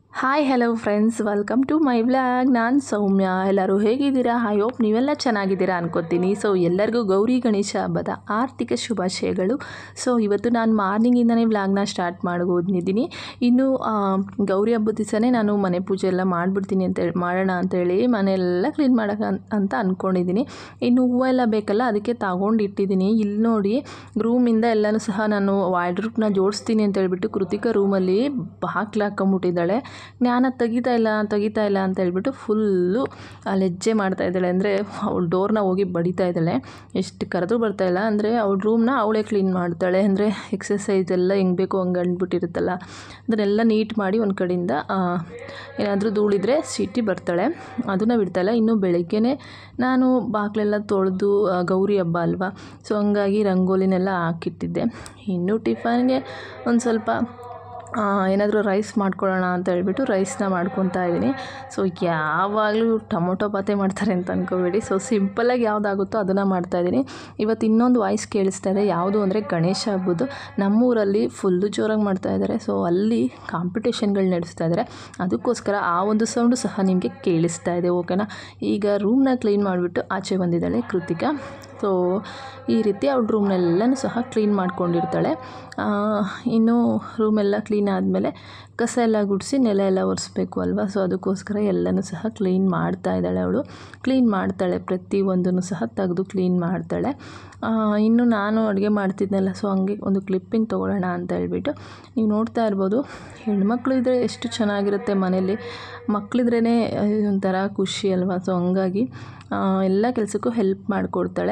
Hi hello friends welcome to my vlog ನಾನು ಸೌಮ್ಯ ಎಲ್ಲರೂ ಹೇಗಿದ್ದೀರಾ ಐ ಹೋಪ್ ನೀವೆಲ್ಲ ಚೆನ್ನಾಗಿದ್ದೀರಾ ಅನ್ಕೋತೀನಿ ಸೊ ಎಲ್ಲರಿಗೂ ಗೌರಿ ಗಣೇಶ ಹಬ್ಬದ ಆರ್ಥಿಕ ಶುಭಾಶಯಗಳು ಸೊ ಇವತ್ತು ನಾನು ಮಾರ್ನಿಂಗಿಂದನೇ ವ್ಲಾಗ್ನ ಸ್ಟಾರ್ಟ್ ಮಾಡ್ಬೋದಿದ್ದೀನಿ ಇನ್ನು ಆ, ಗೌರಿ ಹಬ್ಬದ ದಿವಸನೇ ನಾನು ಮನೆ ಪೂಜೆ ಎಲ್ಲ ಮಾಡಿಬಿಡ್ತೀನಿ ಅಂತೇಳಿ ಮಾಡೋಣ ಅಂತೇಳಿ ಮನೆಯೆಲ್ಲ ಕ್ಲೀನ್ ಮಾಡೋಕೆ ಅಂತ ಅಂದ್ಕೊಂಡಿದ್ದೀನಿ ಇನ್ನು ಹೂವೆಲ್ಲ ಬೇಕಲ್ಲ ಅದಕ್ಕೆ ತಗೊಂಡು ಇಟ್ಟಿದ್ದೀನಿ ಇಲ್ಲಿ ನೋಡಿ ರೂಮಿಂದ ಎಲ್ಲನೂ ಸಹ ನಾನು ವಾರ್ಡ್ರೂಪ್ನ ಜೋಡಿಸ್ತೀನಿ ಅಂತ ಹೇಳ್ಬಿಟ್ಟು ಕೃತಿಕ ರೂಮಲ್ಲಿ ಬಾಕ್ಲು ಹಾಕೊಂಬಿಟ್ಟಿದ್ದಾಳೆ ಜ್ಞಾನ ತೆಗಿತಾ ಇಲ್ಲ ತೆಗಿತಾ ಇಲ್ಲ ಅಂತ ಹೇಳ್ಬಿಟ್ಟು ಫುಲ್ಲು ಲೆಜ್ಜೆ ಮಾಡ್ತಾ ಇದ್ದಾಳೆ ಅಂದರೆ ಅವಳು ಡೋರ್ನ ಹೋಗಿ ಬಡಿತಾ ಇದ್ದಾಳೆ ಎಷ್ಟು ಕರೆದ್ರೂ ಬರ್ತಾ ಇಲ್ಲ ಅಂದರೆ ಅವಳ ರೂಮ್ನ ಅವಳೇ ಕ್ಲೀನ್ ಮಾಡ್ತಾಳೆ ಅಂದರೆ ಎಕ್ಸಸೈಸ್ ಎಲ್ಲ ಹೆಂಗೆ ಬೇಕು ಹಂಗೆ ಅಂದ್ಬಿಟ್ಟಿರುತ್ತಲ್ಲ ಅದನ್ನೆಲ್ಲ ನೀಟ್ ಮಾಡಿ ಒಂದು ಕಡೆಯಿಂದ ಏನಾದರೂ ಧೂಳಿದ್ರೆ ಸಿಟಿ ಬರ್ತಾಳೆ ಅದನ್ನು ಬಿಡ್ತಾಯಿಲ್ಲ ಇನ್ನು ಬೆಳಗ್ಗೆನೇ ನಾನು ಬಾಗಿಲೆಲ್ಲ ತೊಳೆದು ಗೌರಿ ಹಬ್ಬ ಅಲ್ವಾ ಸೊ ಹಂಗಾಗಿ ರಂಗೋಲಿನೆಲ್ಲ ಹಾಕಿಟ್ಟಿದ್ದೆ ಇನ್ನು ಟಿಫನ್ಗೆ ಒಂದು ಸ್ವಲ್ಪ ಏನಾದರೂ ರೈಸ್ ಮಾಡ್ಕೊಳ್ಳೋಣ ಅಂತ ಹೇಳ್ಬಿಟ್ಟು ರೈಸ್ನ ಮಾಡ್ಕೊತಾ ಇದ್ದೀನಿ ಸೊ ಯಾವಾಗಲೂ ಟೊಮೊಟೊ ಪಾತೆ ಮಾಡ್ತಾರೆ ಅಂತ ಅಂದ್ಕೋಬೇಡಿ ಸೊ ಸಿಂಪಲ್ಲಾಗಿ ಯಾವುದಾಗುತ್ತೋ ಅದನ್ನು ಮಾಡ್ತಾಯಿದ್ದೀನಿ ಇವತ್ತು ಇನ್ನೊಂದು ವಾಯ್ಸ್ ಕೇಳಿಸ್ತಾ ಇದೆ ಯಾವುದು ಅಂದರೆ ಗಣೇಶ ಹಬ್ಬದ್ದು ನಮ್ಮೂರಲ್ಲಿ ಫುಲ್ಲು ಜೋರಾಗಿ ಮಾಡ್ತಾ ಇದ್ದಾರೆ ಸೊ ಅಲ್ಲಿ ಕಾಂಪಿಟೇಷನ್ಗಳು ನಡೆಸ್ತಾ ಇದ್ದಾರೆ ಅದಕ್ಕೋಸ್ಕರ ಆ ಒಂದು ಸೌಂಡು ಸಹ ನಿಮಗೆ ಕೇಳಿಸ್ತಾ ಇದೆ ಓಕೆನಾ ಈಗ ರೂಮ್ನ ಕ್ಲೀನ್ ಮಾಡಿಬಿಟ್ಟು ಆಚೆ ಬಂದಿದ್ದಾಳೆ ಕೃತಿಕಾ ಸೊ ಈ ರೀತಿ ಅವಳ ರೂಮ್ನೆಲ್ಲನೂ ಸಹ ಕ್ಲೀನ್ ಮಾಡ್ಕೊಂಡಿರ್ತಾಳೆ ಆ, ಇನ್ನು ರೂಮೆಲ್ಲ ಕ್ಲೀನ್ ಆದಮೇಲೆ ಕಸ ಎಲ್ಲ ಗುಡಿಸಿ ನೆಲ ಎಲ್ಲ ಒರೆಸ್ಬೇಕು ಅಲ್ವಾ ಸೊ ಅದಕ್ಕೋಸ್ಕರ ಎಲ್ಲನೂ ಸಹ ಕ್ಲೀನ್ ಮಾಡ್ತಾ ಇದ್ದಾಳೆ ಅವಳು ಕ್ಲೀನ್ ಮಾಡ್ತಾಳೆ ಪ್ರತಿ ಒಂದನ್ನು ಸಹ ತೆಗೆದು ಕ್ಲೀನ್ ಮಾಡ್ತಾಳೆ ಆ, ಇನ್ನು ನಾನು ಅಡುಗೆ ಮಾಡ್ತಿದ್ನಲ್ಲ ಸೊ ಹಂಗೆ ಒಂದು ಕ್ಲಿಪ್ಪಿಂಗ್ ತೊಗೊಳ್ಳೋಣ ಅಂತ ಹೇಳ್ಬಿಟ್ಟು ನೀವು ನೋಡ್ತಾ ಇರ್ಬೋದು ಹೆಣ್ಮಕ್ಳು ಇದ್ದರೆ ಎಷ್ಟು ಚೆನ್ನಾಗಿರುತ್ತೆ ಮನೇಲಿ ಮಕ್ಕಳಿದ್ರೇ ಒಂಥರ ಖುಷಿ ಅಲ್ವಾ ಸೊ ಹಂಗಾಗಿ ಆ, ಎಲ್ಲ ಕೆಲಸಕ್ಕೂ ಹೆಲ್ಪ್ ಮಾಡಿಕೊಡ್ತಾಳೆ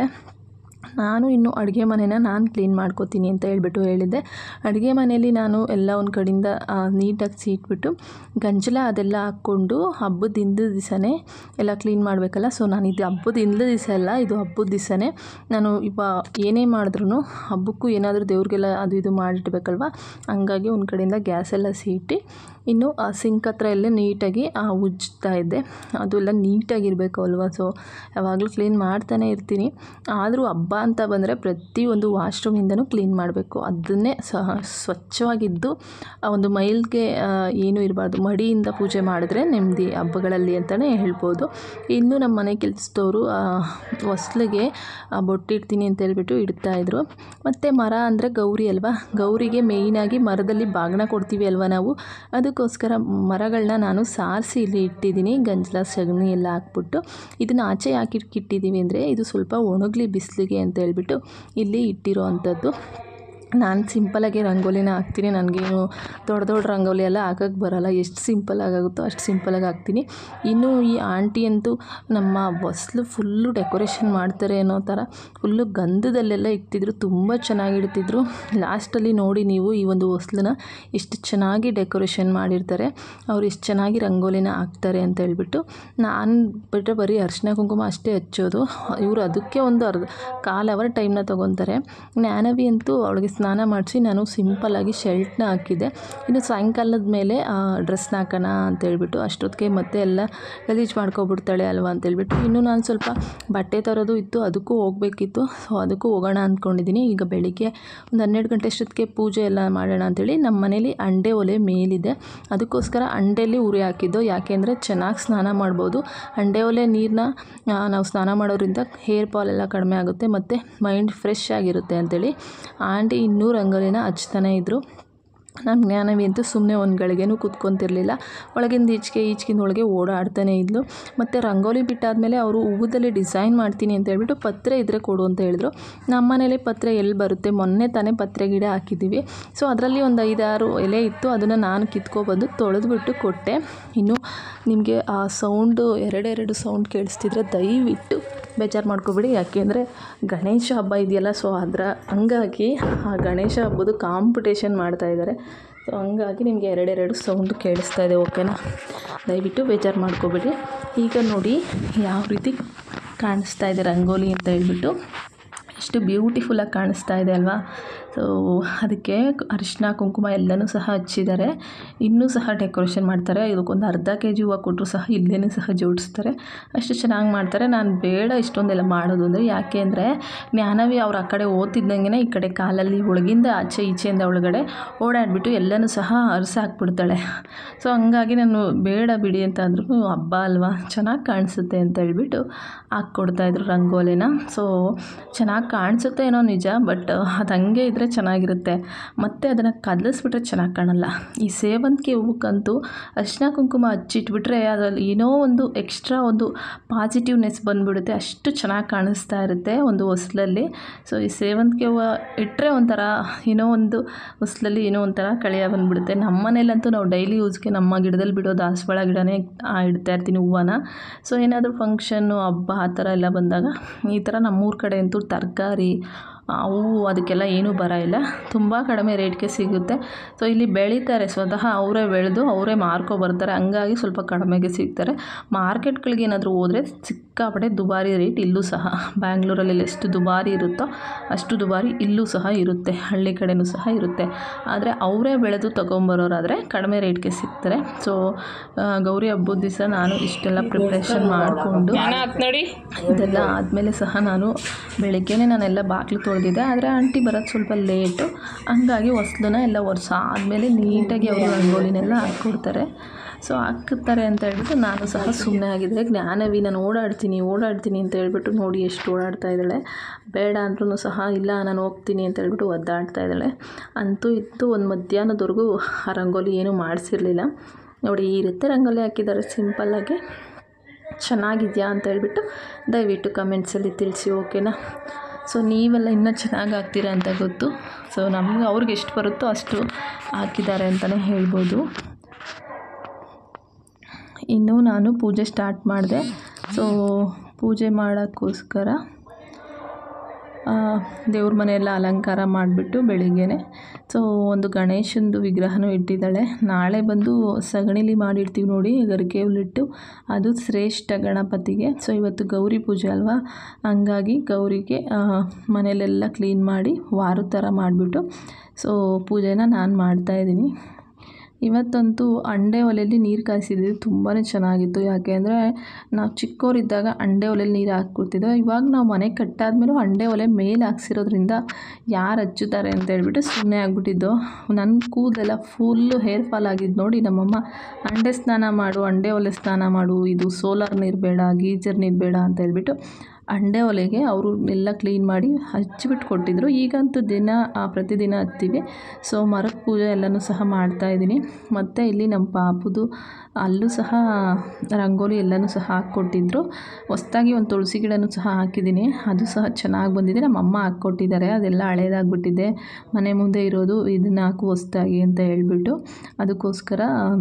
ನಾನು ಇನ್ನು ಅಡುಗೆ ಮನೆನ ನಾನು ಕ್ಲೀನ್ ಮಾಡ್ಕೋತೀನಿ ಅಂತ ಹೇಳ್ಬಿಟ್ಟು ಹೇಳಿದ್ದೆ ಅಡುಗೆ ಮನೆಯಲ್ಲಿ ನಾನು ಎಲ್ಲ ಒಂದು ಕಡೆಯಿಂದ ನೀಟಾಗಿ ಸೀಟ್ಬಿಟ್ಟು ಗಂಜಲ ಅದೆಲ್ಲ ಹಾಕ್ಕೊಂಡು ಹಬ್ಬದ ಹಿಂದಿನ ದಿವಸನೇ ಎಲ್ಲ ಕ್ಲೀನ್ ಮಾಡಬೇಕಲ್ಲ ಸೊ ನಾನು ಇದು ಹಬ್ಬದ ಹಿಂದಿನ ದಿವಸ ಅಲ್ಲ ಇದು ಹಬ್ಬದ ದಿವಸನೇ ನಾನು ಇವ ಏನೇ ಮಾಡಿದ್ರೂ ಹಬ್ಬಕ್ಕೂ ಏನಾದರೂ ದೇವ್ರಿಗೆಲ್ಲ ಅದು ಇದು ಮಾಡಿಟ್ಬೇಕಲ್ವ ಹಂಗಾಗಿ ಒಂದು ಕಡೆಯಿಂದ ಗ್ಯಾಸ್ ಎಲ್ಲ ಸೀಟಿ ಇನ್ನು ಆ ಸಿಂಕ್ ಹತ್ರ ಎಲ್ಲ ನೀಟಾಗಿ ಆ ಉಜ್ಜ್ತಾ ಇದ್ದೆ ಅದು ಎಲ್ಲ ನೀಟಾಗಿರಬೇಕು ಅಲ್ವಾ ಸೊ ಯಾವಾಗಲೂ ಕ್ಲೀನ್ ಮಾಡ್ತಾನೆ ಇರ್ತೀನಿ ಆದರೂ ಹಬ್ಬ ಅಂತ ಬಂದರೆ ಪ್ರತಿಯೊಂದು ವಾಶ್ರೂಮಿಂದನೂ ಕ್ಲೀನ್ ಮಾಡಬೇಕು ಅದನ್ನೇ ಸಹ ಸ್ವಚ್ಛವಾಗಿದ್ದು ಆ ಒಂದು ಮೈಲ್ಗೆ ಏನೂ ಇರಬಾರ್ದು ಮಡಿಯಿಂದ ಪೂಜೆ ಮಾಡಿದ್ರೆ ನೆಮ್ಮದಿ ಹಬ್ಬಗಳಲ್ಲಿ ಅಂತಲೇ ಹೇಳ್ಬೋದು ಇನ್ನು ನಮ್ಮ ಮನೆ ಕೆಲಸದವರು ಹೊಸ್ಲಿಗೆ ಬೊಟ್ಟಿಡ್ತೀನಿ ಅಂತ ಹೇಳ್ಬಿಟ್ಟು ಇಡ್ತಾಯಿದ್ರು ಮತ್ತು ಮರ ಅಂದರೆ ಗೌರಿ ಅಲ್ವಾ ಗೌರಿಗೆ ಮೇಯ್ನಾಗಿ ಮರದಲ್ಲಿ ಬಾಗಿನ ಕೊಡ್ತೀವಿ ಅಲ್ವಾ ನಾವು ಅದಕ್ಕೋಸ್ಕರ ಮರಗಳನ್ನ ನಾನು ಸಾರಿಸಿ ಇಲ್ಲಿ ಇಟ್ಟಿದ್ದೀನಿ ಗಂಜಲ ಸಗಣಿ ಎಲ್ಲ ಹಾಕ್ಬಿಟ್ಟು ಇದನ್ನು ಆಚೆ ಯಾಕೆ ಇಟ್ಟಿದ್ದೀವಿ ಅಂದರೆ ಇದು ಸ್ವಲ್ಪ ಒಣಗಲಿ ಬಿಸಿಲಿಗೆ ಅಂತ ಹೇಳ್ಬಿಟ್ಟು ಇಲ್ಲಿ ಇಟ್ಟಿರೋ ಅಂಥದ್ದು ನಾನು ಸಿಂಪಲಾಗಿ ರಂಗೋಲಿನ ಹಾಕ್ತೀನಿ ನನಗೇನು ದೊಡ್ಡ ದೊಡ್ಡ ರಂಗೋಲಿ ಎಲ್ಲ ಹಾಕಕ್ಕೆ ಬರಲ್ಲ ಎಷ್ಟು ಸಿಂಪಲಾಗಿ ಆಗುತ್ತೋ ಅಷ್ಟು ಸಿಂಪಲಾಗಿ ಹಾಕ್ತೀನಿ ಇನ್ನು ಈ ಆಂಟಿ ಅಂತೂ ನಮ್ಮ ಹೊಸ್ಲು ಫುಲ್ಲು ಡೆಕೋರೇಷನ್ ಮಾಡ್ತಾರೆ ಅನ್ನೋ ಥರ ಫುಲ್ಲು ಗಂಧದಲ್ಲೆಲ್ಲ ಇಡ್ತಿದ್ರು ತುಂಬ ಚೆನ್ನಾಗಿ ಇಡ್ತಿದ್ರು ಲಾಸ್ಟಲ್ಲಿ ನೋಡಿ ನೀವು ಈ ಒಂದು ಹೊಸ್ಲನ್ನ ಎಷ್ಟು ಚೆನ್ನಾಗಿ ಡೆಕೋರೇಷನ್ ಮಾಡಿರ್ತಾರೆ ಅವ್ರು ಎಷ್ಟು ಚೆನ್ನಾಗಿ ರಂಗೋಲಿನ ಹಾಕ್ತಾರೆ ಅಂತ ಹೇಳ್ಬಿಟ್ಟು ನಾನು ಬಿಟ್ಟರೆ ಬರೀ ಅರಿಶಿನ ಕುಂಕುಮ ಅಷ್ಟೇ ಹಚ್ಚೋದು ಇವರು ಅದಕ್ಕೆ ಒಂದು ಅರ್ಧ ಕಾಲು ಅವರ್ ಟೈಮ್ನ ತೊಗೊತಾರೆ ಜ್ಞಾನವಿ ಅಂತೂ ಅವಳಿಗೆ ಸ್ನಾನ ಮಾಡಿಸಿ ನಾನು ಸಿಂಪಲ್ಲಾಗಿ ಶರ್ಟ್ನ ಹಾಕಿದ್ದೆ ಇನ್ನು ಸಾಯಂಕಾಲದ ಮೇಲೆ ಡ್ರೆಸ್ನ ಹಾಕೋಣ ಅಂತ ಹೇಳ್ಬಿಟ್ಟು ಅಷ್ಟೊತ್ತಿಗೆ ಮತ್ತೆ ಎಲ್ಲ ಗಲೀಜು ಮಾಡ್ಕೊಬಿಡ್ತಾಳೆ ಅಲ್ವಾ ಅಂತೇಳ್ಬಿಟ್ಟು ಇನ್ನು ನಾನು ಸ್ವಲ್ಪ ಬಟ್ಟೆ ತರೋದು ಇತ್ತು ಅದಕ್ಕೂ ಹೋಗಬೇಕಿತ್ತು ಸೊ ಅದಕ್ಕೂ ಹೋಗೋಣ ಅಂದ್ಕೊಂಡಿದ್ದೀನಿ ಈಗ ಬೆಳಿಗ್ಗೆ ಒಂದು ಹನ್ನೆರಡು ಗಂಟೆ ಅಷ್ಟೊತ್ತಿಗೆ ಪೂಜೆ ಎಲ್ಲ ಮಾಡೋಣ ಅಂತೇಳಿ ನಮ್ಮ ಮನೇಲಿ ಅಂಡೆ ಒಲೆ ಮೇಲಿದೆ ಅದಕ್ಕೋಸ್ಕರ ಅಂಡೆಯಲ್ಲಿ ಉರಿ ಹಾಕಿದ್ದು ಯಾಕೆಂದರೆ ಚೆನ್ನಾಗಿ ಸ್ನಾನ ಮಾಡ್ಬೋದು ಅಂಡೆ ಒಲೆ ನೀರನ್ನ ನಾವು ಸ್ನಾನ ಮಾಡೋದ್ರಿಂದ ಹೇರ್ ಫಾಲ್ ಎಲ್ಲ ಕಡಿಮೆ ಆಗುತ್ತೆ ಮತ್ತು ಮೈಂಡ್ ಫ್ರೆಶ್ ಆಗಿರುತ್ತೆ ಅಂತೇಳಿ ಆಂಟಿ ಇನ್ನೂ ರಂಗೋಲಿನ ಹಚ್ತಾನೇ ಇದ್ದರು ನಾನು ಜ್ಞಾನವಿ ಅಂತೂ ಸುಮ್ಮನೆ ಒಂದು ಗಳಿಗೆನೂ ಕೂತ್ಕೊತಿರ್ಲಿಲ್ಲ ಒಳಗಿಂದ ಈಚೆಗೆ ಈಚೆಗಿಂದ ಒಳಗೆ ಓಡಾಡ್ತಾನೆ ಇದ್ಲು ಮತ್ತು ರಂಗೋಲಿ ಬಿಟ್ಟಾದಮೇಲೆ ಅವರು ಹೂವದಲ್ಲಿ ಡಿಸೈನ್ ಮಾಡ್ತೀನಿ ಅಂತ ಹೇಳ್ಬಿಟ್ಟು ಪತ್ರೆ ಇದ್ದರೆ ಕೊಡು ಅಂತ ಹೇಳಿದ್ರು ನಮ್ಮ ಮನೇಲಿ ಪತ್ರೆ ಎಲ್ಲಿ ಬರುತ್ತೆ ಮೊನ್ನೆ ತಾನೇ ಪತ್ರೆ ಗಿಡ ಹಾಕಿದ್ದೀವಿ ಸೊ ಅದರಲ್ಲಿ ಒಂದು ಐದಾರು ಎಲೆ ಇತ್ತು ಅದನ್ನು ನಾನು ಕಿತ್ಕೊಬಂದು ತೊಳೆದ್ಬಿಟ್ಟು ಕೊಟ್ಟೆ ಇನ್ನು ನಿಮಗೆ ಆ ಸೌಂಡು ಎರಡೆರಡು ಸೌಂಡ್ ಕೇಳಿಸ್ತಿದ್ರೆ ದಯವಿಟ್ಟು ಬೇಜಾರು ಮಾಡ್ಕೊಬೇಡಿ ಯಾಕೆಂದರೆ ಗಣೇಶ ಹಬ್ಬ ಇದೆಯಲ್ಲ ಸೊ ಅದರ ಹಂಗಾಗಿ ಆ ಗಣೇಶ ಹಬ್ಬದ ಕಾಂಪಿಟೇಷನ್ ಮಾಡ್ತಾ ಇದ್ದಾರೆ ಸೊ ಹಂಗಾಗಿ ನಿಮಗೆ ಎರಡೆರಡು ಸೌಂಡ್ ಕೇಳಿಸ್ತಾ ಇದೆ ಓಕೆನಾ ದಯವಿಟ್ಟು ಬೇಜಾರು ಮಾಡ್ಕೊಬೇಡಿ ಈಗ ನೋಡಿ ಯಾವ ರೀತಿ ಕಾಣಿಸ್ತಾ ಇದೆ ರಂಗೋಲಿ ಅಂತ ಹೇಳ್ಬಿಟ್ಟು ಎಷ್ಟು ಬ್ಯೂಟಿಫುಲ್ಲಾಗಿ ಕಾಣಿಸ್ತಾ ಇದೆ ಅಲ್ವಾ ಸೊ ಅದಕ್ಕೆ ಅರಿಶಿನ ಕುಂಕುಮ ಎಲ್ಲನೂ ಸಹ ಹಚ್ಚಿದ್ದಾರೆ ಇನ್ನೂ ಸಹ ಡೆಕೋರೇಷನ್ ಮಾಡ್ತಾರೆ ಇದಕ್ಕೊಂದು ಅರ್ಧ ಕೆ ಜಿ ಹೂವು ಕೊಟ್ಟರು ಸಹ ಇಲ್ಲೇ ಸಹ ಜೋಡಿಸ್ತಾರೆ ಅಷ್ಟು ಚೆನ್ನಾಗಿ ಮಾಡ್ತಾರೆ ನಾನು ಬೇಡ ಇಷ್ಟೊಂದೆಲ್ಲ ಮಾಡೋದು ಅಂದರೆ ಯಾಕೆ ಅಂದರೆ ಜ್ಞಾನವಿ ಅವ್ರು ಆ ಕಡೆ ಓದ್ತಿದ್ದಂಗೆ ಈ ಕಡೆ ಕಾಲಲ್ಲಿ ಒಳಗಿಂದ ಆಚೆ ಈಚೆಯಿಂದ ಒಳಗಡೆ ಓಡಾಡಿಬಿಟ್ಟು ಎಲ್ಲನೂ ಸಹ ಅರಸಾಕ್ಬಿಡ್ತಾಳೆ ಸೊ ಹಂಗಾಗಿ ನಾನು ಬೇಡ ಬಿಡಿ ಅಂತ ಅಂದ್ರೂ ಹಬ್ಬ ಅಲ್ವಾ ಚೆನ್ನಾಗಿ ಕಾಣಿಸುತ್ತೆ ಅಂತ ಹೇಳ್ಬಿಟ್ಟು ಹಾಕ್ಕೊಡ್ತಾಯಿದ್ರು ರಂಗೋಲಿನ ಸೊ ಚೆನ್ನಾಗಿ ಕಾಣಿಸುತ್ತೆ ಏನೋ ನಿಜ ಬಟ್ ಅದು ಹಂಗೆ ಇದ್ದರೆ ಚೆನ್ನಾಗಿರುತ್ತೆ ಮತ್ತು ಅದನ್ನು ಕದಲಿಸ್ಬಿಟ್ರೆ ಚೆನ್ನಾಗಿ ಕಾಣಲ್ಲ ಈ ಸೇವಂತಿಗೆ ಹೂವಕ್ಕಂತೂ ಅರಿಶಿನ ಕುಂಕುಮ ಹಚ್ಚಿಟ್ಬಿಟ್ರೆ ಅದರಲ್ಲಿ ಏನೋ ಒಂದು ಎಕ್ಸ್ಟ್ರಾ ಒಂದು ಪಾಸಿಟಿವ್ನೆಸ್ ಬಂದುಬಿಡುತ್ತೆ ಅಷ್ಟು ಚೆನ್ನಾಗಿ ಕಾಣಿಸ್ತಾ ಇರುತ್ತೆ ಒಂದು ಹೊಸ್ಲಲ್ಲಿ ಸೊ ಈ ಸೇವಂತಿಗೆ ಹೂವು ಇಟ್ಟರೆ ಒಂಥರ ಏನೋ ಒಂದು ಹೊಸ್ಲಲ್ಲಿ ಏನೋ ಒಂಥರ ಕಳೆಯ ಬಂದುಬಿಡುತ್ತೆ ನಮ್ಮ ಮನೇಲಂತೂ ನಾವು ಡೈಲಿ ಯೂಸ್ಗೆ ನಮ್ಮ ಗಿಡದಲ್ಲಿ ಬಿಡೋ ದಾಸವಾಳ ಗಿಡನೇ ಆ, ಇಡ್ತಾ ಇರ್ತೀನಿ ಹೂವನ ಸೊ ಏನಾದರೂ ಫಂಕ್ಷನ್ನು ಹಬ್ಬ ಆ ಥರ ಎಲ್ಲ ಬಂದಾಗ ಈ ಥರ ನಮ್ಮೂರ ಕಡೆ ಅಂತೂ ತರಕಾರಿ ಅವು ಅದಕ್ಕೆಲ್ಲ ಏನೂ ಬರ ಇಲ್ಲ ತುಂಬ ಕಡಿಮೆ ರೇಟ್ಗೆ ಸಿಗುತ್ತೆ ಸೊ ಇಲ್ಲಿ ಬೆಳೀತಾರೆ ಸ್ವತಃ ಅವರೇ ಬೆಳೆದು ಅವರೇ ಮಾರ್ಕೊ ಬರ್ತಾರೆ ಹಂಗಾಗಿ ಸ್ವಲ್ಪ ಕಡಿಮೆಗೆ ಸಿಗ್ತಾರೆ ಮಾರ್ಕೆಟ್ಗಳಿಗೆ ಏನಾದರೂ ಹೋದರೆ ಸಿಕ್ಕಾಪಟ್ಟೆ ದುಬಾರಿ ರೇಟ್ ಇಲ್ಲೂ ಸಹ ಬ್ಯಾಂಗ್ಳೂರಲ್ಲಿ ಎಷ್ಟು ದುಬಾರಿ ಇರುತ್ತೋ ಅಷ್ಟು ದುಬಾರಿ ಇಲ್ಲೂ ಸಹ ಇರುತ್ತೆ ಹಳ್ಳಿ ಕಡೆನೂ ಸಹ ಇರುತ್ತೆ ಆದರೆ ಅವರೇ ಬೆಳೆದು ತೊಗೊಂಬರೋರಾದರೆ ಕಡಿಮೆ ರೇಟ್ಗೆ ಸಿಗ್ತಾರೆ ಸೊ ಗೌರಿ ಹಬ್ಬದ ದಿವಸ ನಾನು ಇಷ್ಟೆಲ್ಲ ಪ್ರಿಪ್ರೇಷನ್ ಮಾಡಿಕೊಂಡು ನೋಡಿ ಇದೆಲ್ಲ ಆದಮೇಲೆ ಸಹ ನಾನು ಬೆಳಗ್ಗೆನೇ ನಾನೆಲ್ಲ ಬಾಗಿಲು ತೊಳೆದಿದ್ದೆ ಆದರೆ ಆಂಟಿ ಬರೋದು ಸ್ವಲ್ಪ ಲೇಟು ಹಂಗಾಗಿ ಹೊಸ್ಲನ್ನ ಎಲ್ಲ ಒರೆಸ ಆದಮೇಲೆ ನೀಟಾಗಿ ಅವರು ರಂಗೋಲಿನೆಲ್ಲ ಹಾಕ್ಕೊಡ್ತಾರೆ ಸೊ ಹಾಕ್ತಾರೆ ಅಂತ ಹೇಳ್ಬಿಟ್ಟು ನಾನು ಸಹ ಸುಮ್ಮನೆ ಆಗಿದ್ದೆ ಜ್ಞಾನವಿ ನಾನು ಓಡಾಡ್ತೀನಿ ಓಡಾಡ್ತೀನಿ ಅಂತ ಹೇಳ್ಬಿಟ್ಟು ನೋಡಿ ಎಷ್ಟು ಓಡಾಡ್ತಾ ಇದ್ದಾಳೆ ಬೇಡ ಅಂದ್ರೂ ಸಹ ಇಲ್ಲ ನಾನು ಹೋಗ್ತೀನಿ ಅಂತ ಹೇಳ್ಬಿಟ್ಟು ಒದ್ದಾಡ್ತಾ ಇದ್ದಾಳೆ ಅಂತೂ ಇತ್ತು ಒಂದು ಮಧ್ಯಾಹ್ನದವರೆಗೂ ಆ ರಂಗೋಲಿ ಏನೂ ಮಾಡಿಸಿರ್ಲಿಲ್ಲ ನೋಡಿ ಈ ರೀತಿ ರಂಗೋಲಿ ಹಾಕಿದ್ದಾರೆ ಸಿಂಪಲ್ಲಾಗಿ ಚೆನ್ನಾಗಿದೆಯಾ ಅಂತ ಹೇಳ್ಬಿಟ್ಟು ದಯವಿಟ್ಟು ಕಮೆಂಟ್ಸಲ್ಲಿ ತಿಳಿಸಿ ಓಕೆನಾ ಸೊ ನೀವೆಲ್ಲ ಇನ್ನೂ ಚೆನ್ನಾಗಿ ಹಾಕ್ತೀರಾ ಅಂತ ಗೊತ್ತು ಸೊ ನಮಗೆ ಅವ್ರಿಗೆ ಎಷ್ಟು ಬರುತ್ತೋ ಅಷ್ಟು ಹಾಕಿದ್ದಾರೆ ಅಂತಲೇ ಹೇಳ್ಬೋದು ಇನ್ನು ನಾನು ಪೂಜೆ ಸ್ಟಾರ್ಟ್ ಮಾಡಿದೆ ಸೊ ಪೂಜೆ ಮಾಡೋಕ್ಕೋಸ್ಕರ ದೇವ್ರ ಮನೆಯೆಲ್ಲ ಅಲಂಕಾರ ಮಾಡಿಬಿಟ್ಟು ಬೆಳಿಗ್ಗೆನೆ ಸೊ ಒಂದು ಗಣೇಶಂದು ವಿಗ್ರಹನೂ ಇಟ್ಟಿದ್ದಾಳೆ ನಾಳೆ ಬಂದು ಸಗಣಿಲಿ ಮಾಡಿರ್ತೀವಿ ನೋಡಿ ಗರಿಕೆ ಹುಲ್ಲಿಟ್ಟು ಅದು ಶ್ರೇಷ್ಠ ಗಣಪತಿಗೆ ಸೊ ಇವತ್ತು ಗೌರಿ ಪೂಜೆ ಅಲ್ವಾ ಹಂಗಾಗಿ ಗೌರಿಗೆ ಆ, ಮನೆಯಲ್ಲೆಲ್ಲ ಕ್ಲೀನ್ ಮಾಡಿ ವಾರದ ಥರ ಮಾಡಿಬಿಟ್ಟು ಸೊ ಪೂಜೆನ ನಾನು ಮಾಡ್ತಾಯಿದ್ದೀನಿ ಇವತ್ತಂತೂ ಅಂಡೆ ಒಲೆಯಲ್ಲಿ ನೀರು ಕಾಯಿಸಿದ್ವಿ ತುಂಬಾ ಚೆನ್ನಾಗಿತ್ತು ಯಾಕೆ ಅಂದರೆ ನಾವು ಚಿಕ್ಕವರಿದ್ದಾಗ ಅಂಡೆ ಒಲೆಯಲ್ಲಿ ನೀರು ಹಾಕ್ಕೊಡ್ತಿದ್ದೋ ಇವಾಗ ನಾವು ಮನೆ ಕಟ್ಟಾದ್ಮೇಲೂ ಅಂಡೆ ಒಲೆ ಮೇಲೆ ಹಾಕ್ಸಿರೋದ್ರಿಂದ ಯಾರು ಹಚ್ಚುತ್ತಾರೆ ಅಂತ ಹೇಳ್ಬಿಟ್ಟು ಸುಮ್ಮನೆ ಆಗ್ಬಿಟ್ಟಿದ್ದು ನನ್ನ ಕೂದಲೆಲ್ಲ ಫುಲ್ಲು ಹೇರ್ ಫಾಲ್ ಆಗಿದ್ದು ನೋಡಿ ನಮ್ಮಮ್ಮ ಅಂಡೆ ಸ್ನಾನ ಮಾಡು ಅಂಡೆ ಒಲೆ ಸ್ನಾನ ಮಾಡು ಇದು ಸೋಲಾರ್ ನೀರು ಬೇಡ ಗೀಜರ್ ನೀರು ಬೇಡ ಅಂತ ಹೇಳ್ಬಿಟ್ಟು ಅಂಡೆ ಒಲೆಗೆ ಅವರು ಎಲ್ಲ ಕ್ಲೀನ್ ಮಾಡಿ ಹಚ್ಚಿಬಿಟ್ಟು ಕೊಟ್ಟಿದ್ದರು ಈಗಂತೂ ದಿನ ಆ, ಪ್ರತಿದಿನ ಹಚ್ತೀವಿ ಸೊ ಮರದ ಪೂಜೆ ಎಲ್ಲನೂ ಸಹ ಮಾಡ್ತಾಯಿದ್ದೀನಿ ಮತ್ತು ಇಲ್ಲಿ ನಮ್ಮ ಪಾಪುದು ಅಲ್ಲೂ ಸಹ ರಂಗೋಲಿ ಎಲ್ಲನೂ ಸಹ ಹಾಕ್ಕೊಟ್ಟಿದ್ರು ಹೊಸ್ದಾಗಿ ಒಂದು ತುಳಸಿ ಗಿಡನೂ ಸಹ ಹಾಕಿದ್ದೀನಿ ಅದು ಸಹ ಚೆನ್ನಾಗಿ ಬಂದಿದೆ ನಮ್ಮ ಅಮ್ಮ ಹಾಕ್ಕೊಟ್ಟಿದ್ದಾರೆ ಅದೆಲ್ಲ ಹಳೇದಾಗ್ಬಿಟ್ಟಿದೆ ಮನೆ ಮುಂದೆ ಇರೋದು ಇದನ್ನ ಹಾಕು ಹೊಸ್ದಾಗಿ ಅಂತ ಹೇಳ್ಬಿಟ್ಟು ಅದಕ್ಕೋಸ್ಕರ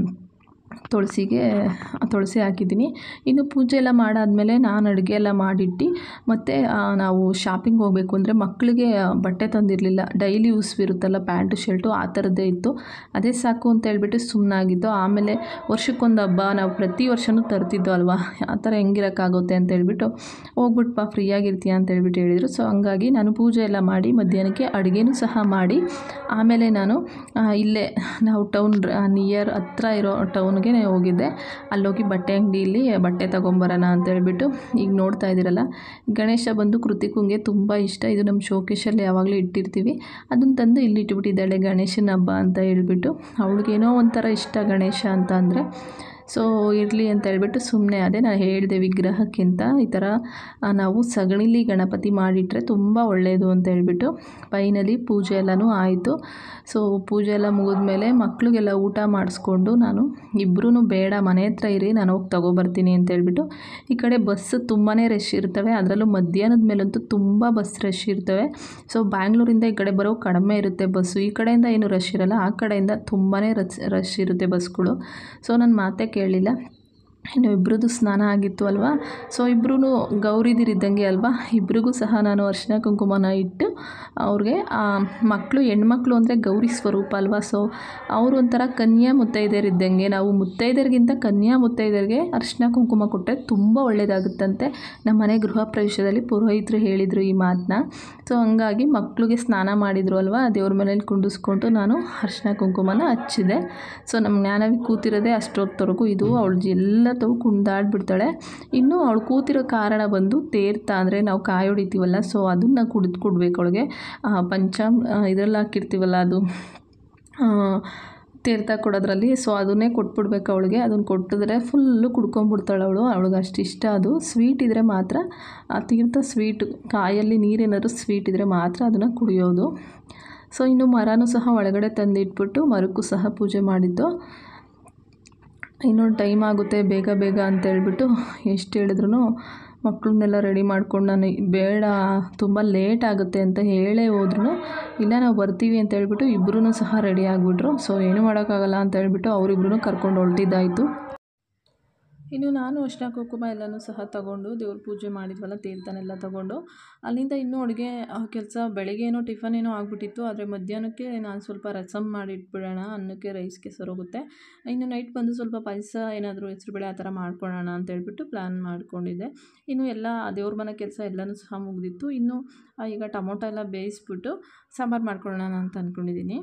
ತುಳಸಿಗೆ ತುಳಸಿ ಹಾಕಿದ್ದೀನಿ ಇನ್ನು ಪೂಜೆ ಎಲ್ಲ ಮಾಡಾದಮೇಲೆ ನಾನು ಅಡುಗೆ ಎಲ್ಲ ಮಾಡಿಟ್ಟು ಮತ್ತು ನಾವು ಶಾಪಿಂಗ್ ಹೋಗಬೇಕು ಅಂದರೆ ಮಕ್ಕಳಿಗೆ ಬಟ್ಟೆ ತಂದಿರಲಿಲ್ಲ ಡೈಲಿ ಯೂಸ್ ಇರುತ್ತಲ್ಲ ಪ್ಯಾಂಟು ಶರ್ಟು ಆ ಥರದ್ದೇ ಇತ್ತು ಅದೇ ಸಾಕು ಅಂತ ಹೇಳ್ಬಿಟ್ಟು ಸುಮ್ಮನಾಗಿದ್ದು ಆಮೇಲೆ ವರ್ಷಕ್ಕೊಂದು ಹಬ್ಬ ನಾವು ಪ್ರತಿ ವರ್ಷವೂ ತರ್ತಿದ್ದೋ ಅಲ್ವಾ ಆ ಥರ ಹೆಂಗಿರೋಕ್ಕಾಗುತ್ತೆ ಅಂತ ಹೇಳ್ಬಿಟ್ಟು ಹೋಗ್ಬಿಟ್ಪಾ ಫ್ರೀಯಾಗಿರ್ತೀಯ ಅಂತ ಹೇಳ್ಬಿಟ್ಟು ಹೇಳಿದರು ಸೊ ಹಂಗಾಗಿ ನಾನು ಪೂಜೆ ಎಲ್ಲ ಮಾಡಿ ಮಧ್ಯಾಹ್ನಕ್ಕೆ ಅಡುಗೆನೂ ಸಹ ಮಾಡಿ ಆಮೇಲೆ ನಾನು ಆ, ಇಲ್ಲೇ ನಾವು ಟೌನ್ ನಿಯರ್ ಹತ್ರ ಇರೋ ಟೌನ್ಗೆ ಹೋಗಿದ್ದೆ ಅಲ್ಲೋಗಿ ಬಟ್ಟೆ ಅಂಗಡಿಯಲ್ಲಿ ಬಟ್ಟೆ ತೊಗೊಂಬರೋಣ ಅಂತ ಹೇಳ್ಬಿಟ್ಟು ಈಗ ನೋಡ್ತಾ ಇದ್ದೀರಲ್ಲ ಗಣೇಶ ಬಂದು ಕೃತಿಕುಂಗೆ ತುಂಬ ಇಷ್ಟ ಇದು ನಮ್ಮ ಶೋಕೇಶಲ್ಲಿ ಯಾವಾಗಲೂ ಇಟ್ಟಿರ್ತೀವಿ ಅದನ್ನ ತಂದು ಇಲ್ಲಿ ಇಟ್ಬಿಟ್ಟಿದ್ದಾಳೆ ಗಣೇಶನ ಹಬ್ಬ ಅಂತ ಹೇಳ್ಬಿಟ್ಟು ಅವಳಿಗೇನೋ ಒಂಥರ ಇಷ್ಟ ಗಣೇಶ ಅಂತ ಅಂದರೆ ಸೊ ಇರಲಿ ಅಂತ ಹೇಳ್ಬಿಟ್ಟು ಸುಮ್ಮನೆ ಅದೇ ನಾನು ಹೇಳಿದೆ ವಿಗ್ರಹಕ್ಕಿಂತ ಈ ಥರ ಆ, ನಾವು ಸಗಣಿಲಿ ಗಣಪತಿ ಮಾಡಿಟ್ರೆ ತುಂಬ ಒಳ್ಳೆಯದು ಅಂತ ಹೇಳ್ಬಿಟ್ಟು ಫೈನಲಿ ಪೂಜೆ ಎಲ್ಲನೂ ಆಯಿತು ಸೊ ಪೂಜೆ ಎಲ್ಲ ಮುಗಿದ್ಮೇಲೆ ಮಕ್ಳಿಗೆಲ್ಲ ಊಟ ಮಾಡಿಸ್ಕೊಂಡು ನಾನು ಇಬ್ಬರೂ ಬೇಡ ಮನೆ ಹತ್ರ ಇರಿ ನಾನು ಹೋಗಿ ತೊಗೊಬರ್ತೀನಿ ಅಂತ ಹೇಳ್ಬಿಟ್ಟು ಈ ಕಡೆ ಬಸ್ ತುಂಬಾ ರಶ್ ಇರ್ತವೆ ಅದರಲ್ಲೂ ಮಧ್ಯಾಹ್ನದ ಮೇಲಂತೂ ತುಂಬ ಬಸ್ ರಶ್ ಇರ್ತವೆ ಸೊ ಬ್ಯಾಂಗ್ಳೂರಿಂದ ಈ ಕಡೆ ಬರೋ ಕಡಿಮೆ ಇರುತ್ತೆ ಬಸ್ಸು ಈ ಕಡೆಯಿಂದ ಏನು ರಶ್ ಇರಲ್ಲ ಆ ಕಡೆಯಿಂದ ತುಂಬಾ ರಶ್ ರಶ್ ಇರುತ್ತೆ ಬಸ್ಗಳು ಸೊ ನಾನು ಮಾತೇ ಕೇಳಲಿಲ್ಲ ಇನ್ನು ಇಬ್ಬರದ್ದು ಸ್ನಾನ ಆಗಿತ್ತು ಅಲ್ವಾ ಸೊ ಇಬ್ಬರೂ ಗೌರಿದಿರಿದ್ದಂಗೆ ಅಲ್ವಾ ಇಬ್ರಿಗೂ ಸಹ ನಾನು ಅರಿಶಿನ ಕುಂಕುಮನ ಇಟ್ಟು ಅವ್ರಿಗೆ ಮಕ್ಕಳು ಹೆಣ್ಮಕ್ಳು ಅಂದರೆ ಗೌರಿ ಸ್ವರೂಪ ಅಲ್ವಾ ಸೊ ಅವರು ಒಂಥರ ಕನ್ಯಾ ಮುತ್ತೈದೆಯರಿದ್ದಂಗೆ ನಾವು ಮುತ್ತೈದೆಯರಿಗಿಂತ ಕನ್ಯಾ ಮುತ್ತೈದೆಯರಿಗೆ ಅರಿಶಿನ ಕುಂಕುಮ ಕೊಟ್ಟರೆ ತುಂಬ ಒಳ್ಳೆಯದಾಗುತ್ತಂತೆ ನಮ್ಮ ಮನೆ ಗೃಹ ಪ್ರವೇಶದಲ್ಲಿ ಪುರೋಹಿತರು ಹೇಳಿದರು ಈ ಮಾತನ್ನ ಸೊ ಹಂಗಾಗಿ ಮಕ್ಕಳಿಗೆ ಸ್ನಾನ ಮಾಡಿದರು ಅಲ್ವಾ ದೇವ್ರ ಮನೇಲಿ ಕುಂಡಿಸ್ಕೊಂಡು ನಾನು ಅರಿಶಿನ ಕುಂಕುಮನ ಹಚ್ಚಿದೆ ಸೊ ನಮ್ಮ ಜ್ಞಾನವಿ ಕೂತಿರೋದೇ ಅಷ್ಟೊತ್ತವರೆಗೂ ಇದು ಅವಳು ಎಲ್ಲ ತಗು ಕುಣ್ದಾಡ್ಬಿಡ್ತಾಳೆ ಇನ್ನು ಅವಳು ಕೂತಿರೋ ಕಾರಣ ಬಂದು ತೇರ್ತ ಅಂದರೆ ನಾವು ಕಾಯಿ ಹೊಡಿತೀವಲ್ಲ ಸೊ ಅದನ್ನು ಕುಡಿದು ಕೊಡ್ಬೇಕು ಅವಳಿಗೆ ಪಂಚಾಮ್ ಇದರಲ್ಲಿ ಹಾಕಿರ್ತೀವಲ್ಲ ಅದು ತೀರ್ಥ ಕೊಡೋದ್ರಲ್ಲಿ ಸೊ ಅದನ್ನೇ ಕೊಟ್ಬಿಡ್ಬೇಕು ಅವಳಿಗೆ ಅದನ್ನು ಕೊಟ್ಟಿದ್ರೆ ಫುಲ್ಲು ಕುಡ್ಕೊಂಬಿಡ್ತಾಳೆ ಅವಳು ಅವಳಿಗೆ ಅಷ್ಟು ಇಷ್ಟ ಅದು ಸ್ವೀಟ್ ಇದ್ದರೆ ಮಾತ್ರ ಆ ತೀರ್ಥ ಸ್ವೀಟ್ ಕಾಯಲ್ಲಿ ನೀರೇನಾದ್ರು ಸ್ವೀಟ್ ಇದ್ದರೆ ಮಾತ್ರ ಅದನ್ನು ಕುಡಿಯೋದು ಸೊ ಇನ್ನು ಮರನೂ ಸಹ ಒಳಗಡೆ ತಂದಿಟ್ಬಿಟ್ಟು ಮರಕ್ಕೂ ಸಹ ಪೂಜೆ ಮಾಡಿದ್ದು ಇನ್ನೊಂದು ಟೈಮ್ ಆಗುತ್ತೆ ಬೇಗ ಬೇಗ ಅಂತ ಹೇಳ್ಬಿಟ್ಟು ಎಷ್ಟು ಹೇಳಿದ್ರು ಮಕ್ಕಳನ್ನೆಲ್ಲ ರೆಡಿ ಮಾಡ್ಕೊಂಡು ನಾನು ಬೇಡ ತುಂಬ ಲೇಟ್ ಆಗುತ್ತೆ ಅಂತ ಹೇಳೇ ಹೋದ್ರು ಇಲ್ಲ ನಾವು ಬರ್ತೀವಿ ಅಂತ ಹೇಳ್ಬಿಟ್ಟು ಇಬ್ಬರೂ ಸಹ ರೆಡಿ ಆಗಿಬಿಟ್ರು ಸೊ ಏನೂ ಮಾಡೋಕ್ಕಾಗಲ್ಲ ಅಂತ ಹೇಳ್ಬಿಟ್ಟು ಅವರಿಬ್ರು ಕರ್ಕೊಂಡು ಹೊರಟಿದ್ದಾಯಿತು ಇನ್ನು ನಾನು ಅರ್ಶಿನ ಕುಂಕುಮ ಎಲ್ಲನೂ ಸಹ ತಗೊಂಡು ದೇವ್ರ ಪೂಜೆ ಮಾಡಿದ್ವಲ್ಲ ತೀರ್ಥನೆಲ್ಲ ತಗೊಂಡು ಅಲ್ಲಿಂದ ಇನ್ನೂ ಅಡುಗೆ ಕೆಲಸ ಬೆಳಗ್ಗೆ ಏನೋ ಟಿಫನ್ ಏನೋ ಆಗಿಬಿಟ್ಟಿತ್ತು ಆದರೆ ಮಧ್ಯಾಹ್ನಕ್ಕೆ ನಾನು ಸ್ವಲ್ಪ ರಸಮ್ ಮಾಡಿಟ್ಬಿಡೋಣ ಅನ್ನಕ್ಕೆ ರೈಸ್ಗೆ ಸರೋಗುತ್ತೆ ಇನ್ನು ನೈಟ್ ಬಂದು ಸ್ವಲ್ಪ ಪಾಯಸ ಏನಾದರೂ ಹೆಸ್ರುಬೇಳೆ ಆ ಥರ ಮಾಡ್ಕೊಳ್ಳೋಣ ಅಂತ ಹೇಳ್ಬಿಟ್ಟು ಪ್ಲ್ಯಾನ್ ಮಾಡ್ಕೊಂಡಿದ್ದೆ ಇನ್ನು ಎಲ್ಲ ದೇವ್ರ ಮನೆ ಕೆಲಸ ಎಲ್ಲನೂ ಸಹ ಮುಗಿದಿತ್ತು ಇನ್ನು ಈಗ ಟೊಮೊಟೊ ಎಲ್ಲ ಬೇಯಿಸ್ಬಿಟ್ಟು ಸಾಂಬಾರು ಮಾಡ್ಕೊಳ್ಳೋಣ ಅಂತ ಅಂದ್ಕೊಂಡಿದ್ದೀನಿ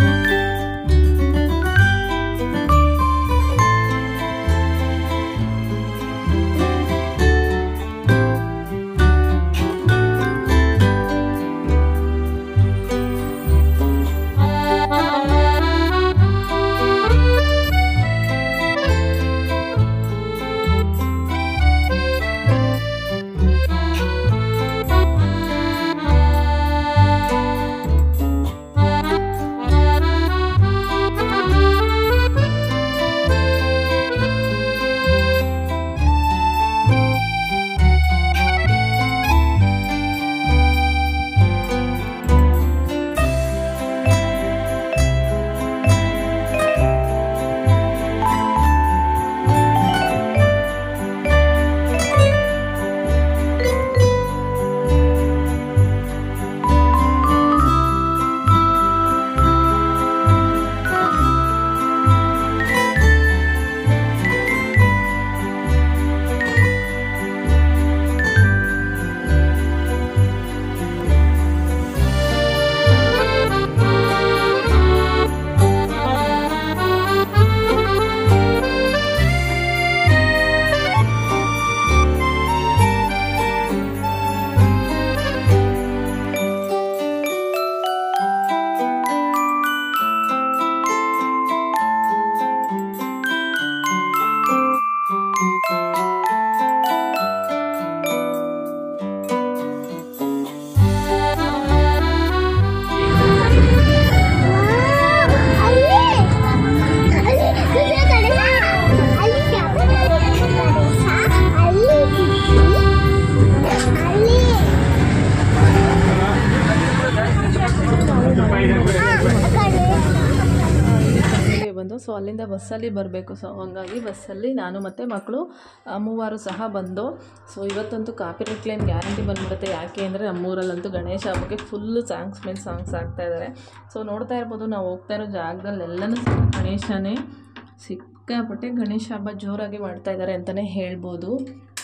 ಬಂದು ಸೊ ಅಲ್ಲಿಂದ ಬಸ್ಸಲ್ಲಿ ಬರಬೇಕು ಸೊ ಹಂಗಾಗಿ ಬಸ್ಸಲ್ಲಿ ನಾನು ಮತ್ತು ಮಕ್ಕಳು ಆ, ಮೂವರು ಸಹ ಬಂದು ಸೊ ಇವತ್ತಂತೂ ಕಾಪಿ ಕ್ಲೈಮ್ ಗ್ಯಾರಂಟಿ ಬಂದ್ಬಿಡುತ್ತೆ ಯಾಕೆ ಅಂದರೆ ನಮ್ಮೂರಲ್ಲಂತೂ ಗಣೇಶ ಹಬ್ಬಕ್ಕೆ ಫುಲ್ಲು ಸಾಂಗ್ಸ್ ಮೇಲೆ ಸಾಂಗ್ಸ್ ಆಗ್ತಾ ಇದ್ದಾರೆ ಸೊ ನೋಡ್ತಾ ಇರ್ಬೋದು ನಾವು ಹೋಗ್ತಾ ಇರೋ ಜಾಗದಲ್ಲಿ ಎಲ್ಲನೂ ಸಹ ಗಣೇಶನೇ ಸಿಕ್ಕಾಪಟ್ಟೆ ಗಣೇಶ ಹಬ್ಬ ಜೋರಾಗಿ ಮಾಡ್ತಾ ಇದ್ದಾರೆ ಅಂತಲೇ ಹೇಳ್ಬೋದು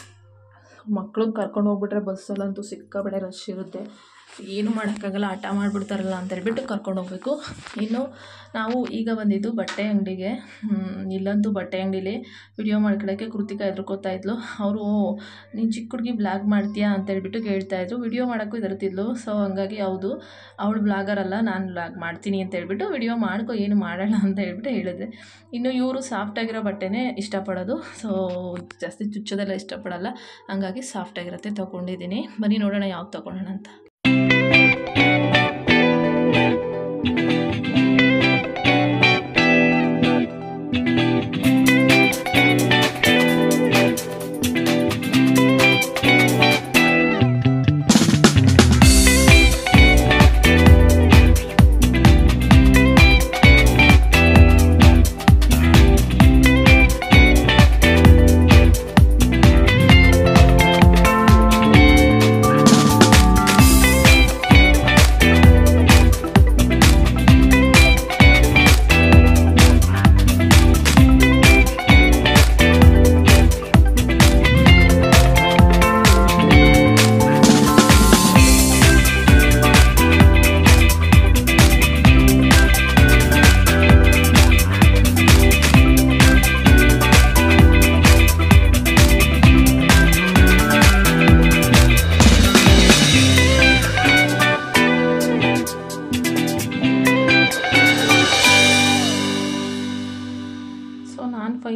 ಮಕ್ಳನ್ನ ಕರ್ಕೊಂಡು ಹೋಗ್ಬಿಟ್ರೆ ಬಸ್ಸಲ್ಲಂತೂ ಸಿಕ್ಕಾಪಟ್ಟೆ ರಶ್ ಇರುತ್ತೆ ಏನು ಮಾಡೋಕ್ಕಾಗಲ್ಲ ಆಟ ಮಾಡಿಬಿಡ್ತಾರಲ್ಲ ಅಂತ ಹೇಳ್ಬಿಟ್ಟು ಕರ್ಕೊಂಡು ಹೋಗ್ಬೇಕು ಇನ್ನು ನಾವು ಈಗ ಬಂದಿದ್ದು ಬಟ್ಟೆ ಅಂಗಡಿಗೆ ಇಲ್ಲಂತೂ ಬಟ್ಟೆ ಅಂಗಡೀಲಿ ವಿಡಿಯೋ ಮಾಡ್ಕೊಳ್ಳೋಕ್ಕೆ ಕೃತಿಕಾ ಎದ್ರುಕೋತಾ ಇದ್ಲು ಅವರು ನೀನು ಚಿಕ್ಕ ಹುಡುಗಿ ಬ್ಲಾಗ್ ಮಾಡ್ತೀಯಾ ಅಂತ ಹೇಳ್ಬಿಟ್ಟು ಕೇಳ್ತಾಯಿದ್ರು ವಿಡಿಯೋ ಮಾಡೋಕ್ಕೂ ಇದಿರ್ತಿದ್ಲು ಸೊ ಹಂಗಾಗಿ ಹೌದು ಅವಳು ಬ್ಲಾಗರ್ ಅಲ್ಲ ನಾನು ಬ್ಲಾಗ್ ಮಾಡ್ತೀನಿ ಅಂತ ಹೇಳ್ಬಿಟ್ಟು ವಿಡಿಯೋ ಮಾಡ್ಕೊ ಏನು ಮಾಡೋಣ ಅಂತ ಹೇಳ್ಬಿಟ್ಟು ಹೇಳಿದೆ ಇನ್ನು ಇವರು ಸಾಫ್ಟಾಗಿರೋ ಬಟ್ಟೆನೇ ಇಷ್ಟಪಡೋದು ಸೊ ಜಾಸ್ತಿ ಚುಚ್ಚೋದೆಲ್ಲ ಇಷ್ಟಪಡಲ್ಲ ಹಂಗಾಗಿ ಸಾಫ್ಟಾಗಿರುತ್ತೆ ತೊಗೊಂಡಿದ್ದೀನಿ ಬನ್ನಿ ನೋಡೋಣ ಯಾವ್ದು ತೊಗೊಳ್ಳೋಣ ಅಂತ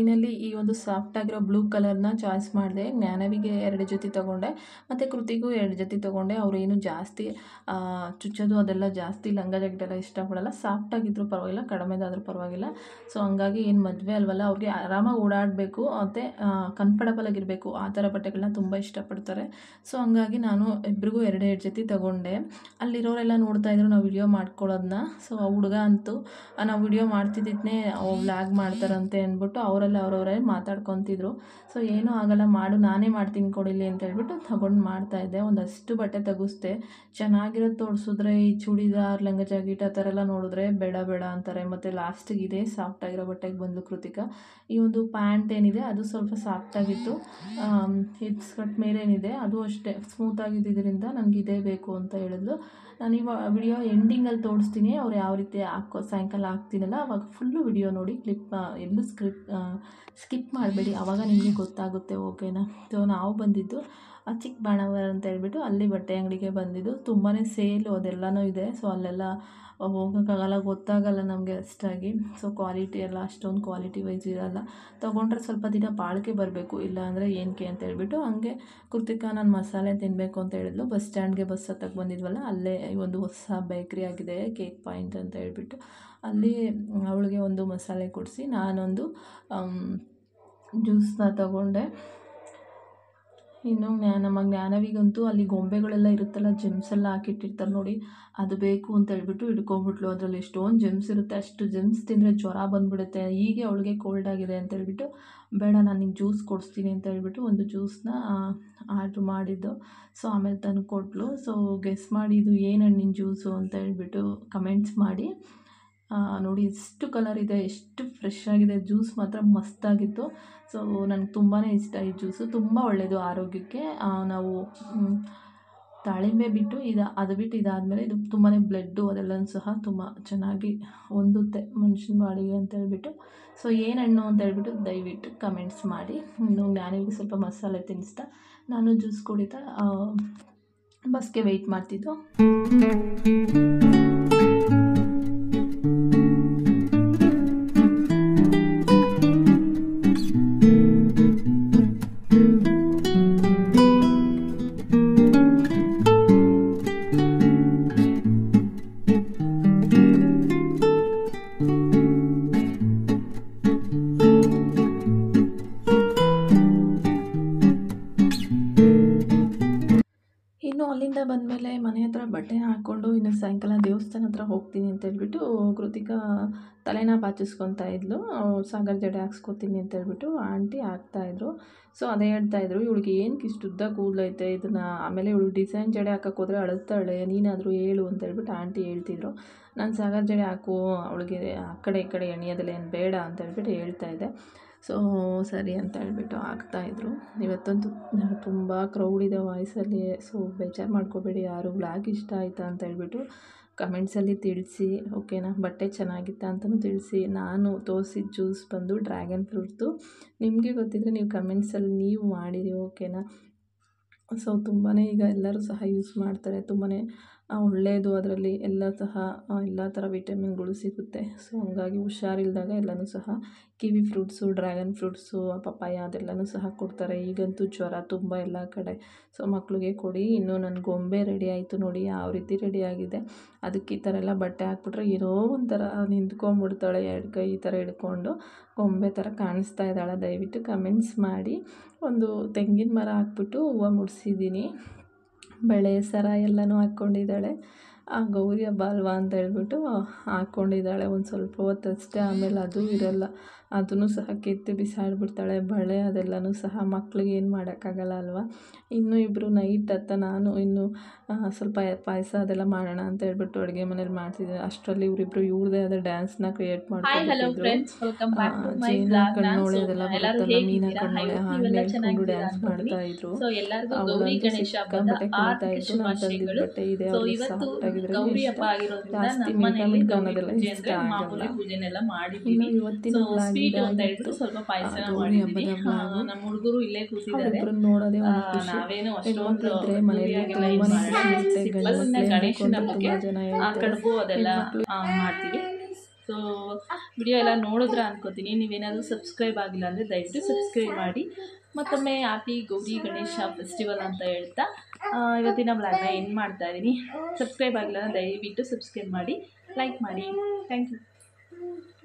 ಫೈನಲಿ ಈ ಒಂದು ಸಾಫ್ಟ್ ಆಗಿರೋ ಬ್ಲೂ ಕಲರ್ನ ಚಾಯ್ಸ್ ಮಾಡಿದೆ ಜ್ಞಾನವಿಗೆ ಎರಡು ಜೊತೆ ತೊಗೊಂಡೆ ಮತ್ತು ಕೃತಿಗೂ ಎರಡು ಜೊತೆ ತೊಗೊಂಡೆ ಏನು ಜಾಸ್ತಿ ಆ, ಚುಚ್ಚೋದು ಅದೆಲ್ಲ ಜಾಸ್ತಿ ಲಂಗ ಜಾಕೆಟ್ ಎಲ್ಲ ಇಷ್ಟಪಡಲ್ಲ ಸಾಫ್ಟ್ ಆಗಿದ್ರು ಪರವಾಗಿಲ್ಲ ಕಡಿಮೆದಾದ್ರೂ ಪರವಾಗಿಲ್ಲ ಸೊ ಹಂಗಾಗಿ ಏನು ಮದುವೆ ಅಲ್ವಲ್ಲ ಅವ್ರಿಗೆ ಆರಾಮಾಗಿ ಓಡಾಡಬೇಕು ಮತ್ತು ಕಂಫರ್ಟಬಲ್ ಆಗಿರಬೇಕು ಆ ಥರ ಬಟ್ಟೆಗಳನ್ನ ತುಂಬ ಇಷ್ಟಪಡ್ತಾರೆ ಸೊ ಹಂಗಾಗಿ ನಾನು ಇಬ್ರಿಗೂ ಎರಡು ಎರಡು ಜೊತೆ ತೊಗೊಂಡೆ ಅಲ್ಲಿರೋರೆಲ್ಲ ನೋಡ್ತಾ ಇದ್ರು ನಾವು ವಿಡಿಯೋ ಮಾಡ್ಕೊಳ್ಳೋದನ್ನ ಸೊ ಆ ಹುಡುಗ ಅಂತೂ ಆ, ನಾವು ವಿಡಿಯೋ ಮಾಡ್ತಿದ್ದಿದ್ನೇ ವ್ಲಾಗ್ ಮಾಡ್ತಾರಂತೆ ಅಂದ್ಬಿಟ್ಟು ಅವರೆಲ್ಲ ಅವರವರೇ ಮಾತಾಡ್ಕೊತಿದ್ರು ಸೊ ಏನೂ ಆಗಲ್ಲ ಮಾಡು ನಾನೇ ಮಾಡ್ತೀನಿ ಕೊಡಿಲಿ ಅಂತ ಹೇಳ್ಬಿಟ್ಟು ತಗೊಂಡು ಮಾಡ್ತಾಯಿದ್ದೆ ಒಂದಷ್ಟು ಬಟ್ಟೆ ತೆಗಿಸ್ದೆ ಚೆನ್ನಾಗಿರೋದು ತೋರಿಸಿದ್ರೆ ಈ ಚೂಡಿದಾರ್ ಲಂಗ ಜಾಕೆಟ್ ಆ ಥರ ಎಲ್ಲ ನೋಡಿದ್ರೆ ಬೇಡ ಬೇಡ ಅಂತಾರೆ ಮತ್ತು ಲಾಸ್ಟಿಗೆ ಇದೆ ಸಾಫ್ಟ್ ಆಗಿರೋ ಬಟ್ಟೆಗೆ ಬಂದು ಕೃತಿಕ ಈ ಒಂದು ಪ್ಯಾಂಟ್ ಏನಿದೆ ಅದು ಸ್ವಲ್ಪ ಸಾಫ್ಟ್ ಆಗಿತ್ತು ಇದು ಸ್ಕರ್ಟ್ ಮೇಲೇನಿದೆ ಅದು ಅಷ್ಟೇ ಸ್ಮೂತ್ ಆಗಿದ್ದರಿಂದ ನನಗೆ ಇದೇ ಬೇಕು ಅಂತ ಹೇಳಿದ್ರು ನಾನು ಇವಾಗ ವಿಡಿಯೋ ಎಂಡಿಂಗಲ್ಲಿ ತೋರಿಸ್ತೀನಿ ಅವ್ರು ಯಾವ ರೀತಿ ಹಾಕೋ ಸಾಯಂಕಾಲ ಹಾಕ್ತೀನಲ್ಲ ಅವಾಗ ಫುಲ್ಲು ವಿಡಿಯೋ ನೋಡಿ ಕ್ಲಿಪ್ ಎಲ್ಲೂ ಸ್ಕ್ರಿಪ್ ಸ್ಕಿಪ್ ಮಾಡಬೇಡಿ ಆವಾಗ ನಿಮಗೆ ಗೊತ್ತಾಗುತ್ತೆ ಓಕೆನಾ ಸೊ ನಾವು ಬಂದಿದ್ದು ಆ ಚಿಕ್ಕ ಬಾಣವರ ಅಂತ ಹೇಳ್ಬಿಟ್ಟು ಅಲ್ಲಿ ಬಟ್ಟೆ ಅಂಗಡಿಗೆ ಬಂದಿದ್ದು ತುಂಬಾ ಸೇಲು ಅದೆಲ್ಲನೂ ಇದೆ ಸೊ ಅಲ್ಲೆಲ್ಲ ಹೋಗೋಕ್ಕಾಗಲ್ಲ ಗೊತ್ತಾಗಲ್ಲ ನಮಗೆ ಅಷ್ಟಾಗಿ ಸೊ ಕ್ವಾಲಿಟಿ ಎಲ್ಲ ಅಷ್ಟೊಂದು ಕ್ವಾಲಿಟಿ ವೈಸ್ ಇರಲ್ಲ ತೊಗೊಂಡ್ರೆ ಸ್ವಲ್ಪ ದಿನ ಬಾಳಿಕೆ ಬರಬೇಕು ಇಲ್ಲ ಅಂದರೆ ಏನಕ್ಕೆ ಅಂತ ಹೇಳ್ಬಿಟ್ಟು ಹಂಗೆ ಕೃತಿಕಾ ನಾನು ಮಸಾಲೆ ತಿನ್ನಬೇಕು ಅಂತ ಹೇಳಿದ್ಲು ಬಸ್ ಸ್ಟ್ಯಾಂಡ್ಗೆ ಬಸ್ ಹತ್ತಕ್ಕೆ ಬಂದಿದ್ವಲ್ಲ ಅಲ್ಲೇ ಒಂದು ಹೊಸ ಬೇಕ್ರಿ ಆಗಿದೆ ಕೇಕ್ ಪಾಯಿಂಟ್ ಅಂತ ಹೇಳ್ಬಿಟ್ಟು ಅಲ್ಲಿ ಅವಳಿಗೆ ಒಂದು ಮಸಾಲೆ ಕೊಡಿಸಿ ನಾನೊಂದು ಜ್ಯೂಸನ್ನ ತಗೊಂಡೆ ಇನ್ನು ಜ್ಞಾ ನಮ್ಮ ಜ್ಞಾನವಿಗಂತೂ ಅಲ್ಲಿ ಗೊಂಬೆಗಳೆಲ್ಲ ಇರುತ್ತಲ್ಲ ಜೆಮ್ಸ್ ಎಲ್ಲ ಹಾಕಿಟ್ಟಿರ್ತಾರೆ ನೋಡಿ ಅದು ಬೇಕು ಅಂತ ಹೇಳ್ಬಿಟ್ಟು ಹಿಡ್ಕೊಂಬಿಟ್ಲು ಅದರಲ್ಲಿ ಎಷ್ಟೊಂದು ಜೆಮ್ಸ್ ಇರುತ್ತೆ ಅಷ್ಟು ಜೆಮ್ಸ್ ತಿಂದರೆ ಜ್ವರ ಬಂದ್ಬಿಡುತ್ತೆ ಹೀಗೆ ಅವಳಿಗೆ ಕೋಲ್ಡ್ ಆಗಿದೆ ಅಂತ ಹೇಳ್ಬಿಟ್ಟು ಬೇಡ ನಾನು ನಿಂಗೆ ಜ್ಯೂಸ್ ಕೊಡಿಸ್ತೀನಿ ಅಂತ ಹೇಳ್ಬಿಟ್ಟು ಒಂದು ಜ್ಯೂಸನ್ನ ಆರ್ಡ್ರ್ ಮಾಡಿದ್ದು ಸೊ ಆಮೇಲೆ ತಂದು ಕೊಟ್ಲು ಸೊ ಗೆಸ್ ಮಾಡಿ ಇದು ಏನು ಹಣ್ಣಿನ ಜ್ಯೂಸು ಅಂತ ಹೇಳ್ಬಿಟ್ಟು ಕಮೆಂಟ್ಸ್ ಮಾಡಿ ಆ, ನೋಡಿ ಎಷ್ಟು ಕಲರ್ ಇದೆ ಎಷ್ಟು ಫ್ರೆಶ್ ಆಗಿದೆ ಜ್ಯೂಸ್ ಮಾತ್ರ ಮಸ್ತಾಗಿತ್ತು ಸೊ ನನಗೆ ತುಂಬಾ ಇಷ್ಟ ಈ ಜ್ಯೂಸು ತುಂಬ ಒಳ್ಳೆಯದು ಆರೋಗ್ಯಕ್ಕೆ ಆ, ನಾವು ಮ್, ದಾಳಿಂಬೆ ಬಿಟ್ಟು ಇದು ಅದು ಬಿಟ್ಟು ಇದಾದಮೇಲೆ ಇದು ತುಂಬಾ ಬ್ಲಡ್ಡು ಅದೆಲ್ಲನೂ ಸಹ ತುಂಬ ಚೆನ್ನಾಗಿ ಹೊಂದುತ್ತೆ ಮನುಷ್ಯನ ಬಾಡಿಗೆ ಅಂತ ಹೇಳ್ಬಿಟ್ಟು ಸೊ ಏನು ಹಣ್ಣು ಅಂತ ಹೇಳ್ಬಿಟ್ಟು ದಯವಿಟ್ಟು ಕಮೆಂಟ್ಸ್ ಮಾಡಿ ಇನ್ನು ಜ್ಞಾನಿಗೆ ಸ್ವಲ್ಪ ಮಸಾಲೆ ತಿನ್ನಿಸ್ತಾ ನಾನು ಜ್ಯೂಸ್ ಕುಡಿತಾ ಆ, ಬಸ್ಗೆ ವೆಯ್ಟ್ ಮಾಡ್ತಿದ್ದು ಇನ್ನು ಅಲ್ಲಿಂದ ಬಂದಮೇಲೆ ಮನೆ ಹತ್ರ ಬಟ್ಟೆನ ಹಾಕ್ಕೊಂಡು ಇನ್ನು ಸಾಯಂಕಾಲ ದೇವಸ್ಥಾನ ಹತ್ರ ಹೋಗ್ತೀನಿ ಅಂತ ಹೇಳ್ಬಿಟ್ಟು ಕೃತಿಕಾ ತಲೆನ ಬಾಚಿಸ್ಕೊತಾ ಇದ್ಲು ಅವ್ಳು ಸಾಗರ್ ಜಡೆ ಹಾಕ್ಸ್ಕೊತೀನಿ ಅಂತ ಹೇಳ್ಬಿಟ್ಟು ಆಂಟಿ ಹಾಕ್ತಾಯಿದ್ರು ಸೊ ಅದೇ ಹೇಳ್ತಾಯಿದ್ರು ಇವಳಿಗೆ ಏನಕ್ಕೆ ಇಷ್ಟು ಉದ್ದ ಕೂದಲೈತೆ ಇದನ್ನು ಆಮೇಲೆ ಇವಳು ಡಿಸೈನ್ ಜಡೆ ಹಾಕಕ್ಕೆ ಹೋದರೆ ಅಳುತ್ತಾಳೆ ನೀನಾದರೂ ಹೇಳು ಅಂತ ಹೇಳ್ಬಿಟ್ಟು ಆಂಟಿ ಹೇಳ್ತಿದ್ರು ನಾನು ಸಾಗರ್ ಜಡೆ ಹಾಕು ಅವಳಿಗೆ ಆ ಕಡೆ ಈ ಕಡೆ ಎಣಿಯೋದಿಲ್ಲ ಏನು ಬೇಡ ಅಂತ ಹೇಳ್ಬಿಟ್ಟು ಹೇಳ್ತಾಯಿದ್ದೆ ಸೊ ಸರಿ ಅಂತ ಹೇಳ್ಬಿಟ್ಟು ಹಾಕ್ತಾಯಿದ್ರು ಇವತ್ತಂತೂ ತುಂಬ ಕ್ರೌಡ್ ಇದೆ ವಾಯ್ಸಲ್ಲಿ ಸೊ ಬೇಜಾರು ಮಾಡ್ಕೋಬೇಡಿ ಯಾರು ವ್ಲಾಗ್ ಇಷ್ಟ ಆಯಿತಾ ಅಂತ ಹೇಳ್ಬಿಟ್ಟು ಕಮೆಂಟ್ಸಲ್ಲಿ ತಿಳಿಸಿ ಓಕೆನಾ ಬಟ್ಟೆ ಚೆನ್ನಾಗಿತ್ತಾ ಅಂತಲೂ ತಿಳಿಸಿ ನಾನು ತೋರಿಸಿದ ಜ್ಯೂಸ್ ಬಂದು ಡ್ರ್ಯಾಗನ್ ಫ್ರೂಟ್ದು ನಿಮಗೆ ಗೊತ್ತಿದ್ದರೆ ನೀವು ಕಮೆಂಟ್ಸಲ್ಲಿ ನೀವು ಮಾಡಿರಿ ಓಕೆನಾ ಸೊ ತುಂಬಾ ಈಗ ಎಲ್ಲರೂ ಸಹ ಯೂಸ್ ಮಾಡ್ತಾರೆ ತುಂಬಾ ಒಳ್ಳೆಯದು ಅದರಲ್ಲಿ ಎಲ್ಲ ಸಹ ಆ, ಎಲ್ಲ ಥರ ವಿಟಮಿನ್ಗಳು ಸಿಗುತ್ತೆ ಸೊ ಹಂಗಾಗಿ ಹುಷಾರಿಲ್ದಾಗ ಎಲ್ಲನೂ ಸಹ kiwi fruits dragon fruits papaya ಅದೆಲ್ಲನೂ ಸಹ ಕೊಡ್ತಾರೆ ಈಗಂತೂ ಜ್ವರ ತುಂಬ ಎಲ್ಲ ಕಡೆ ಸೊ ಮಕ್ಕಳಿಗೆ ಕೊಡಿ ಇನ್ನು ನನ್ನ ಗೊಂಬೆ ರೆಡಿ ಆಯಿತು ನೋಡಿ ಯಾವ ರೀತಿ ರೆಡಿ ಆಗಿದೆ ಅದಕ್ಕೆ ಈ ಥರ ಎಲ್ಲ ಬಟ್ಟೆ ಹಾಕ್ಬಿಟ್ರೆ ಏನೋ ಒಂಥರ ನಿಂತ್ಕೊಂಡ್ಬಿಡ್ತಾಳೆ ಎರಡು ಕೈ ಈ ಥರ ಹಿಡ್ಕೊಂಡು ಗೊಂಬೆ ಥರ ಕಾಣಿಸ್ತಾ ಇದ್ದಾಳೆ ದಯವಿಟ್ಟು ಕಮೆಂಟ್ಸ್ ಮಾಡಿ ಒಂದು ತೆಂಗಿನ ಮರ ಹಾಕ್ಬಿಟ್ಟು ಹೂವು ಮುಡಿಸಿದ್ದೀನಿ ಬಳೆ ಸರ ಎಲ್ಲನೂ ಹಾಕ್ಕೊಂಡಿದ್ದಾಳೆ ಆ ಗೌರಿ ಹಬ್ಬ ಅಲ್ವಾ ಅಂತ ಹೇಳ್ಬಿಟ್ಟು ಹಾಕ್ಕೊಂಡಿದ್ದಾಳೆ ಒಂದು ಸ್ವಲ್ಪ ಹೊತ್ತು ಅಷ್ಟೇ ಆಮೇಲೆ ಅದು ಇರಲ್ಲ ಅದನ್ನು ಸಹ ಕಿತ್ತು ಬಿಸಾಡ್ಬಿಡ್ತಾಳೆ ಬಳೆ ಅದೆಲ್ಲನೂ ಸಹ ಮಕ್ಳಿಗೆ ಏನು ಮಾಡೋಕ್ಕಾಗಲ್ಲ ಅಲ್ವಾ ಇನ್ನೂ ಇಬ್ಬರು ನೈಟ್ ಹತ್ತ ನಾನು ಇನ್ನು ಆ, ಸ್ವಲ್ಪ ಪಾಯಸ ಅದೆಲ್ಲ ಮಾಡೋಣ ಅಂತ ಹೇಳ್ಬಿಟ್ಟು ಅಡುಗೆ ಮನೇಲಿ ಮಾಡ್ತಿದ್ದೆ ಅಷ್ಟರಲ್ಲಿ ಇವರಿಬ್ಬರು ಇವ್ರದೇ ಆದ ಡ್ಯಾನ್ಸ್ನ ಕ್ರಿಯೇಟ್ ಹಾಯ್ ಹಲೋ ಮಾಡ್ಕೊಂಡಿದ್ರು friends welcome back to my ಜೇನು ಬ್ಲಾಗ್ ನಾನು ಕಣ್ಣೋಳೆ ಅದೆಲ್ಲ ಸೌಮ್ಯ. ಎಲ್ಲರೂ ಬರುತ್ತಲ್ಲ ಮೀನ ಹೇಗಿದ್ದೀರಾ ಕಣ್ಣೋಳೆ ಹಾಯ್ ಹಾಡು ನೀವೆಲ್ಲ ಹೇಳ್ಕೊಂಡು ಚೆನ್ನಾಗಿದ್ದೀರಾ ಡ್ಯಾನ್ಸ್ ಅನ್ಕೊಂಡ್ವಿ ಮಾಡ್ತಾ ಇದ್ರು ಸೊ ಎಲ್ಲರಿಗೂ ಅವಳಂತೂ ಗೌರಿ ಗಣೇಶ ಹಬ್ಬದ ಸಿಕ್ಕಾಪಟ್ಟೆ ಕುಣಿತಾ ಆರ್ಥಿಕ ಇದ್ದು ನಾನು ತಂದಿದ್ದ ಶುಭಾಶಯಗಳು ಬಟ್ಟೆ ಇದೆ ಸೊ ಅವ್ರಿಗೆ ಇವತ್ತು ಸಾಫ್ಟ್ ಆಗಿದ್ರೆ ಗೌರಿ ಇಷ್ಟ ಹಬ್ಬ ಆಗಿರೋದ್ರಿಂದ ಜಾಸ್ತಿ ನಮ್ಮ ಮನೆಯಲ್ಲಿ ಮಿಲ್ಕ ಗೌರಿ ಮಿಲ್ಕ್ ಪೂಜೆ ಇಷ್ಟ ಅಂದ್ರೆ ಆಗಲ್ಲ. ಮಾಮೂಲಿ ಪೂಜೆನೆಲ್ಲ ಇನ್ನು ಮಾಡಿದ್ದೀವಿ ಇವತ್ತಿನ ಸೊ vlog ಸ್ವೀಟ್ ಅಂತ ಇದಾಗಿತ್ತು. ಹೇಳ್ಬಿಟ್ಟು ಸ್ವಲ್ಪ ಪಾಯಸ ಆ, ಗೌರಿ ಮಾಡಿದ್ದೀವಿ ಹಬ್ಬದ ಆ, vlog. ನಮ್ಮ ಹುಡುಗರು ಇಲ್ಲೇ ಕೂತಿದ್ದಾರೆ ಅವರಿಬ್ಬರನ್ನ ನೋಡೋದೇ ಆ, ಒಂದು ಖುಷಿ ನಾವೇನು ಅಷ್ಟೊಂದು ಹೆಣ್ಮಕ್ಳಿದ್ರೆ ಮನೆಯಲ್ಲಿ ಗುಡಿಯಾಗೆಲ್ಲ ತುಂಬಾನೇ ಇದು ಮಾಡಲ್ಲ. ಖುಷಿ ಇರುತ್ತೆ Simple ಗಂಡು ಇನ್ನ ಮಕ್ಳು ಗಣೇಶನ ಹೇಳ್ಕೊಂಡು ಹಬ್ಬಕ್ಕೆ ತುಂಬಾ ಜನ ಆ ಹೇಳ್ತಾರೆ ಕಡುಬು ಅದೆಲ್ಲ ಹೆಣ್ಮಕ್ಳು ಆ, ಮಾಡ್ತೀವಿ ಸೊ ಸೊ ವಿಡಿಯೋ ಎಲ್ಲ ನೋಡಿದ್ರ ಅನ್ಕೋತೀನಿ ನೀವೇನಾದರೂ ಸಬ್ಸ್ಕ್ರೈಬ್ ಆಗಿಲ್ಲ ಅಂದರೆ ದಯವಿಟ್ಟು ಸಬ್ಸ್ಕ್ರೈಬ್ ಮಾಡಿ ಮತ್ತೊಮ್ಮೆ ಹ್ಯಾಪಿ ಗೌರಿ ಗಣೇಶ ಫೆಸ್ಟಿವಲ್ ಅಂತ ಹೇಳ್ತಾ ಆ, ಇವತ್ತಿನ ಬ್ಲಾಗ್ನ ಎಂಡ್ ಮಾಡ್ತಾ ಇದ್ದೀನಿ ಸಬ್ಸ್ಕ್ರೈಬ್ ಆಗಿಲ್ಲ ಅಂದರೆ ದಯವಿಟ್ಟು ಸಬ್ಸ್ಕ್ರೈಬ್ ಮಾಡಿ ಲೈಕ್ ಮಾಡಿ ಥ್ಯಾಂಕ್ ಯು